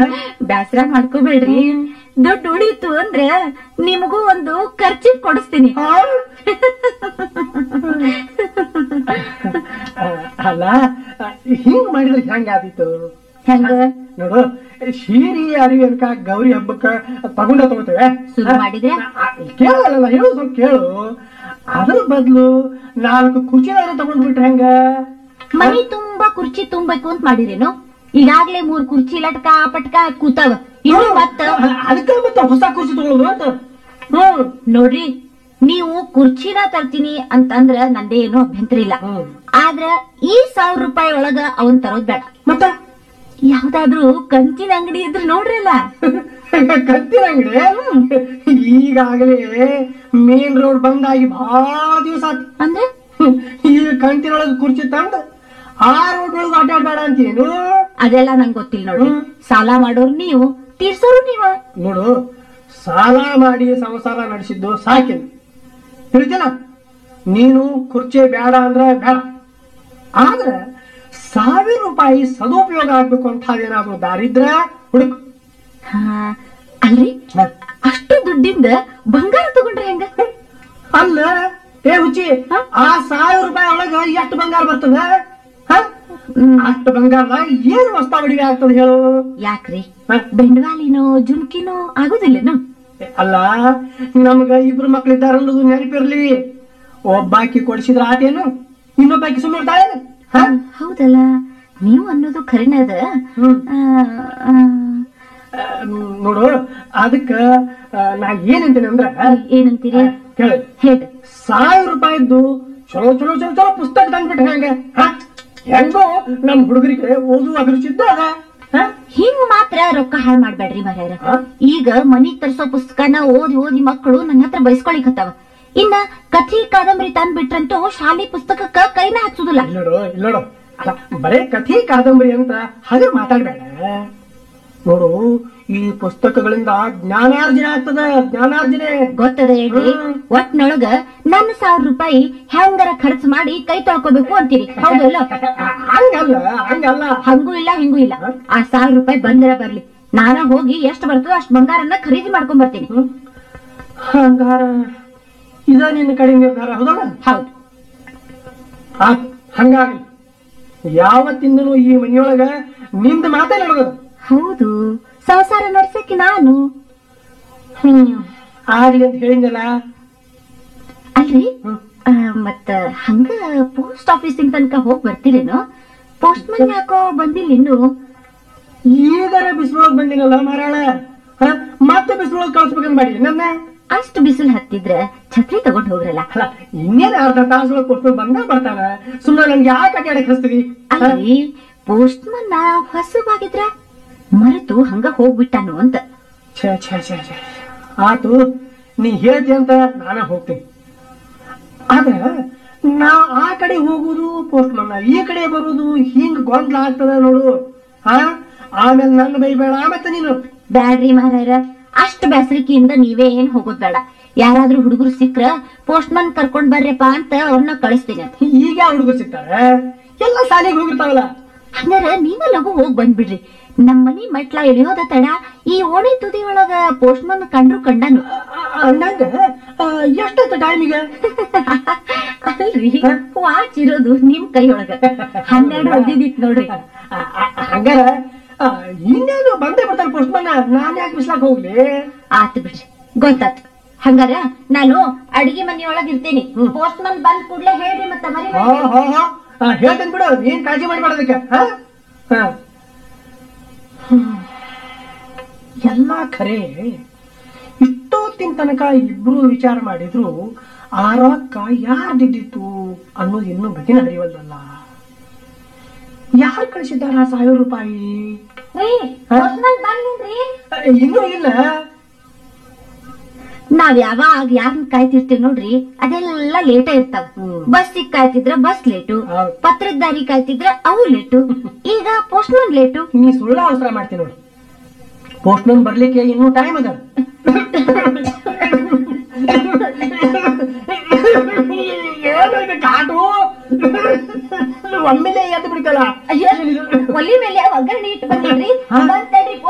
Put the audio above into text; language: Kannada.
ಬ್ಯಾಸರ ಮಾಡ್ಕೋಬೇಡ್ರಿ ದುಡ್ಡು ಉಳೀತು ಅಂದ್ರೆ ನಿಮಗೂ ಒಂದು ಖರ್ಚಿಗೆ ಕೊಡಿಸ್ತೀನಿ ಆ? ಆ, ಅಲ್ಲ ಆ, ಹಿಂಗ್ ಮಾಡಿದ್ರೆ ಹೆಂಗ ಆದೀತು ಹೆಂಗ ನೋಡು ಶೀರಿ ಅರಿವಿ ಅನ್ಕ ಗೌರಿ ಹಬ್ಬಕ್ಕ ತಗೊಂಡ ತಗೋತೇವೆ ಶುರು ಮಾಡಿದ್ರೆ? ಕೇಳಲ್ಲ ಹೇಳು ಸ್ವಲ್ಪ ಕೇಳು ಅದ್ರ ಬದ್ಲು ನಾಲ್ಕು ಕುರ್ಚಿನಾದ್ರೂ ತಗೊಂಡ್ಬಿಟ್ರೆ ಹೆಂಗ ಮನಿ ತುಂಬಾ ಕುರ್ಚಿ ತುಂಬಬೇಕು ಅಂತ ಮಾಡಿರೇನು ಈಗಾಗ್ಲೇ ಮೂರ್ ಕುರ್ಚಿ ಲಟ್ಕ ಪಟ್ಕ ಕೂತಾವ ಇನ್ನು ಮತ್ತ ಅದಕ್ಕೆ ಮತ್ತೆ ಹೊಸ ಕುರ್ಚಿ ತಗೊಳ್ಳೋದು ಅಂತ ಹ್ಮ್ ನೋಡ್ರಿ ನೀವು ಕುರ್ಚಿನ ತರ್ತೀನಿ ಅಂತಂದ್ರ ನಂದೇನು ಅಭ್ಯಂತರ ಇಲ್ಲ ಹ್ಮ್. ಆದ್ರ ಈ ಸಾವಿರ ರೂಪಾಯಿ ಒಳಗ ಅವನ್ ತರೋದ್ ಬೇಡ ಮತ್ತ ಯಾವ್ದಾದ್ರೂ ಕಂಚಿನ ಅಂಗಡಿ ಇದ್ರೆ ನೋಡ್ರಿ ಅಲ್ಲ ಕತ್ತಿನ ಅಂಗಡಿ ಈಗಾಗಲೇ ಮೇನ್ ರೋಡ್ ಬಂದಾಗಿ ಬಹಳ ದಿವಸ ಆತು ಅಂದ್ರೆ ಈಗ ಕಂತಿನೊಳಗೆ ಕುರ್ಚಿ ತಂದು ಆ ರೋಡ್ ಒಳಗೆ ಅಡ್ಡಾಡ್ಬೇಡ ಅಂತೇನು ಅದೆಲ್ಲ ನಂಗೆ ಗೊತ್ತಿಲ್ಲ ನೋಡ್ರಿ ಹ್ಮ್. ಸಾಲ ಮಾಡೋರು ನೀವು ತೀರ್ಸೋರು ನೀವ ನೋಡು ಸಾಲ ಮಾಡಿ ಸಂಸಾರ ನಡೆಸಿದ್ದು ಸಾಕಿನ ತಿಳಿತಿಲ್ಲ ನೀನು ಕುರ್ಚಿ ಬೇಡ ಅಂದ್ರೆ ಬೇಡ ಆದ್ರೆ ಸಾವಿರ ರೂಪಾಯಿ ಸದುಪಯೋಗ ಆಗ್ಬೇಕು ಅಂತ ಅದೇನಾದ್ರೂ ದಾರಿದ್ರ ಹುಡುಕ್ ಹಾ ಅಲ್ರಿ ಅಷ್ಟು ದುಡ್ಡಿಂದ ಬಂಗಾರ ತಗೊಂಡ್ರೆ ಹೆಂಗ ಅಲ್ಲ ಏ ಹುಚ್ಚಿ ಹ? ಆ ಸಾವಿರ ರೂಪಾಯಿ ಒಳಗ ಎಷ್ಟು ಬಂಗಾರ ಬರ್ತದ ಹ? ಹ್ಮ್. ಅಷ್ಟು ಬಂಗಾರದಾಗ ಏನು ವಸ್ತಾ ಒಡಿಗೆ ಆಗ್ತದ ಹೇಳು ಯಾಕ್ರಿ ಹ? ಬೆಂಡವಾಲಿನೋ ಜುಮ್ಕಿನೋ ಆಗುದಿಲ್ಲೇನು ಅಲ್ಲ ನಮ್ಗ ಇಬ್ರು ಮಕ್ಳಿದ್ದಾರೆ ಅನ್ನೋದು ನೆನಪಿರ್ಲಿ ಒಬ್ಬಾಕಿ ಕೊಡಿಸಿದ್ರ ಆತೇನು ಇನ್ನೊಬ್ಬಾಕಿ ಸುಮ್ಮನೆ ಇರ್ತಾಳೇನು ಹ? ಹೌದಲ್ಲ ನೀವು ಅನ್ನೋದು ಖರೇನ ಅದ ಹ್ಮ್. ಆ, ಆ, ಆ, ನೋಡು ಅದಕ್ಕ ಆ, ನಾ ಏನಂತೇನೆ ಅಂದ್ರ ಏನಂತೀರಿ ಕೇಳಿ ಹೇಳ್ರಿ ಸಾವಿರ ರೂಪಾಯಿದ್ದು ಚಲೋ ಚಲೋ ಚಲೋ ಚಲೋ ಪುಸ್ತಕ ತಂದ್ಬಿಟ್ರೆ ಹೆಂಗ ಹ? ಹೆಂಗೋ ನಮ್ ಹುಡುಗರಿಗೆ ಓದುವ ಅಭಿರುಚಿ ಇದ್ದು ಅದ ಹ? ಹಿಂಗ್ ಮಾತ್ರ ರೊಕ್ಕ ಹಾಳ್ ಮಾಡ್ಬೇಡ್ರಿ ಮರ್ಯಾರ ಹ? ಈಗ ಮನಿಗ್ ತರ್ಸೋ ಪುಸ್ತಕನ ಓದಿ ಓದಿ ಮಕ್ಕಳು ನನ್ನ ಹತ್ರ ಬಯಸ್ಕೊಳಿಕತ್ತಾವ ಇನ್ನ ಕಥಿ ಕಾದಂಬರಿ ತಂದ್ ಬಿಟ್ರಂತೂ ಶಾಲೆ ಪುಸ್ತಕಕ್ಕ ಕೈನ ಹಚ್ಚುದಿಲ್ಲ ಇಲ್ಲೋಡು ಇಲ್ಲೋಡು ಅಲ್ಲ ಬರೇ ಕಥೆ ಕಾದಂಬರಿ ಅಂತ ಹಾಗೆ ಮಾತಾಡ್ಬೇಡ ನೋಡು ಈ ಪುಸ್ತಕಗಳಿಂದ ಜ್ಞಾನಾರ್ಜನೆ ಆಗ್ತದ ಜ್ಞಾನಾರ್ಜನೆ ಗೊತ್ತದ ಹೇಳ್ರಿ ಹ್ಮ್. ಒಟ್ನೊಳಗ ನನ್ನ ಸಾವಿರ ರೂಪಾಯಿ ಹೆಂಗಾರ ಖರ್ಚು ಮಾಡಿ ಕೈ ತೊಳ್ಕೊಬೇಕು ಅಂತೀರಿ ಹೌದಲ್ಲ ಹಂಗಲ್ಲ ಹಂಗಲ್ಲ ಹಂಗೂ ಇಲ್ಲ ಹಿಂಗೂ ಇಲ್ಲ ಆ ಸಾವಿರ ರೂಪಾಯಿ ಬಂದ್ರ ಬರ್ಲಿ ನಾನ ಹೋಗಿ ಎಷ್ಟು ಬರ್ತದೋ ಅಷ್ಟ್ ಬಂಗಾರನ್ನ ಖರೀದಿ ಮಾಡ್ಕೊಂಡ್ ಬರ್ತೀನಿ ಹ್ಮ್? ಹಂಗಾರ ಇದ ನಿನ್ನ ಕಡೆ ನಿರ್ಧಾರ ಹೌದಲ್ಲ ಹೌದು ಆತ್ ಹಂಗಾಗಲಿ ಯಾವತ್ತಿಂದನೂ ಈ ಮನೆಯೊಳಗ ನಿಂದ ಮಾತೇ ನಡೆದ ಹೌದು ಸಂಸಾರ ನಡ್ಸಕ್ಕೆ ನಾನು ಹ್ಮ್ ಆಗ್ಲಿ ಅಂತ ಹೇಳಿದ್ನಲ್ಲ ಅಲ್ರಿ ಹ್ಮ್. ಆ, ಮತ್ತ ಹಂಗ ಪೋಸ್ಟ್ ಆಫೀಸಿನ ತನಕ ಹೋಗ್ ಬರ್ತೀರೇನು ಪೋಸ್ಟ್ ಮನ್ ಯಾಕೋ ಬಂದಿಲ್ಲ ಇನ್ನು ಈಗರ ಬಿಸಿಲೊಳಗ್ ಬಂದಿನಲ್ಲ ಮಾರಾಳ ಹ? ಮತ್ತೆ ಬಿಸಿಲೊಳಗ್ ಕಳ್ಸ್ಬೇಕಂತ ಮಾಡಿ ನನ್ನ ಅಷ್ಟು ಬಿಸಿಲು ಹತ್ತಿದ್ರ ಛತ್ರಿ ತಗೊಂಡ್ ಹೋಗ್ರಲ್ಲ ಅಲ್ಲ ಇನ್ನೇನ್ ಅರ್ಧ ತಾಸೊಳಗ್ ಕೊಟ್ಟು ಬಂದ ಬರ್ತಾನ ಸುಮ್ಮನೆ ನನ್ಗೆ ಯಾಕೆ ಅಡ್ಡಾಡಕ್ ಹಚ್ತೀವಿ ಹ? ಅಲ್ರಿ ಪೋಸ್ಟ್ ಮನ್ ಹೊಸವಾಗಿದ್ರ ಮರೆತು ಹಂಗ ಹೋಗ್ಬಿಟ್ಟಾನು ಅಂತ ಛೇ ಛೇ ಛೇ ಛೇ ಆತು ನೀ ಹೇಳ್ತಿ ಅಂತ ನಾನೇ ಹೋಗ್ತೀನಿ ಆದ್ರೆ ನಾ ಆ ಕಡೆ ಹೋಗುದು ಪೋಸ್ಟ್ ಮನ್ನ ಈ ಕಡೆ ಬರುದು ಹಿಂಗ್ ಗೊಂದಲ ಆಗ್ತದ ನೋಡು ಹಾ ಆಮೇಲೆ ನನ್ನ ಬೈಬೇಡ ಮತ್ತೆ ನೀನು ಬ್ಯಾಡ್ರಿ ಮಹಾರಾಯರ ಅಷ್ಟು ಬ್ಯಾಸರಿಕೆಯಿಂದ ನೀವೇ ಏನ್ ಹೋಗೋದ್ ಬೇಡ ಯಾರಾದ್ರೂ ಹುಡುಗರು ಸಿಕ್ರ ಪೋಸ್ಟ್ ಮನ್ ಕರ್ಕೊಂಡ್ ಬರ್ರಪ್ಪ ಅಂತ ಅವ್ರನ್ನ ಕಳಿಸ್ತೀನಿ ಅಂತ ಈಗ ಹುಡುಗರು ಸಿಗ್ತಾರೆ ಎಲ್ಲ ಶಾಲೆಗೆ ಹೋಗಿರ್ತಾವಲ್ಲ ಹಂಗಾರ ನೀವ ಲಘು ಹೋಗ್ ಬಂದ್ಬಿಡ್ರಿ ನಮ್ ಮನಿ ಮೆಟ್ಲ ಇಳಿಯೋದ ತಡ ಈ ಓಣಿ ತುದಿ ಒಳಗ ಪೋಸ್ಟ್ ಮನ್ ಕಂಡ್ರು ಕಂಡಾನು ಅಂದಂಗ ಎಷ್ಟೊತ್ತ ಟೈಮಿಗೆ ಅಲ್ರಿ ವಾಚ್ ಇರೋದು ನಿಮ್ ಕೈಯೊಳಗ ಹನ್ನೆರಡು ಹೊಡೆದಿತ್ ನೋಡ್ರಿ ಹಂಗಾರ ಆ, ಇನ್ನೇನು ಬಂದೇ ಬರ್ತಾನೆ ಪೋಸ್ಟ್ ಮನ್ನ ನಾನ್ ಯಾಕೆ ಬಿಸ್ಲಾಕ್ ಹೋಗ್ಲಿ ಆತ್ ಬಿಡ್ರಿ ಗೊತ್ತಾತ್ ಹಂಗಾರ ನಾನು ಅಡಿಗೆ ಮನೆಯೊಳಗ ಇರ್ತೀನಿ ಪೋಸ್ಟ್ ಮನ್ ಬಂದ್ ಕೂಡ್ಲೆ ಹೇಳ್ರಿ ಮತ್ತ ಮರಿ ಹಾ ಹಾ ಹಾ ಆ, ಹೇಳ್ತೇನೆ ಬಿಡು ನೀನ್ ಕಾಳಜಿ ಮಾಡ್ಬಾರ್ದಕ್ಕೆ ಹಾ ಹಾ ಹ್ಮ್. ಎಲ್ಲ ಖರೆ ಇಷ್ಟೊತ್ತಿನ ತನಕ ಇಬ್ರು ವಿಚಾರ ಮಾಡಿದ್ರು ಆ ರೊಕ್ಕ ಯಾರ್ದಿದ್ದಿತ್ತು ಅನ್ನೋದು ಇನ್ನೂ ಬಗೆನ ಹರಿವಲ್ದಲ್ಲ ಯಾರು ಕಳಿಸಿದ್ದಾರ ಆ ಸಾವಿರ ರೂಪಾಯಿ ಪೋಸ್ಟ್ ಮನ್ ಬಂದ್ರಿ ಆ, ಇನ್ನೂ ಇಲ್ಲ ನಾವ್ ಯಾವಾಗ ಯಾರನ್ನ ಕಾಯ್ತಿರ್ತೀವಿ ನೋಡ್ರಿ ಅದೆಲ್ಲ ಲೇಟ ಇರ್ತಾವ ಹ್ಮ್. ಬಸ್ ಕಾಯ್ತಿದ್ರ ಬಸ್ ಲೇಟು ಹೌದ್. ಪತ್ರದ ದಾರಿ ಕಾಯ್ತಿದ್ರ ಅವು ಲೇಟು ಈಗ ಪೋಸ್ಟ್ ಮನ್ ಲೇಟು ನೀ ಸುಳ್ಳ ಅವಸರ ಮಾಡ್ತೀನಿ ನೋಡಿ ಪೋಸ್ಟ್ ಮನ್ ಬರ್ಲಿಕ್ಕೆ ಇನ್ನೂ ಟೈಮ್ ಅದ ಏನು ಇದು ಕಾಟು ಒಮ್ಮೆಲೆ ಎದ್ದು ಬಿಡ್ತಲ್ಲ ಅಯ್ಯೋ ಒಲಿ ಮೇಲೆ ಒಗ್ಗರಣೆ ಇಟ್ಟು ಬಂದಿದ್ರಿ ಹಾ? ಬಂದ್ ತಡ್ರಿ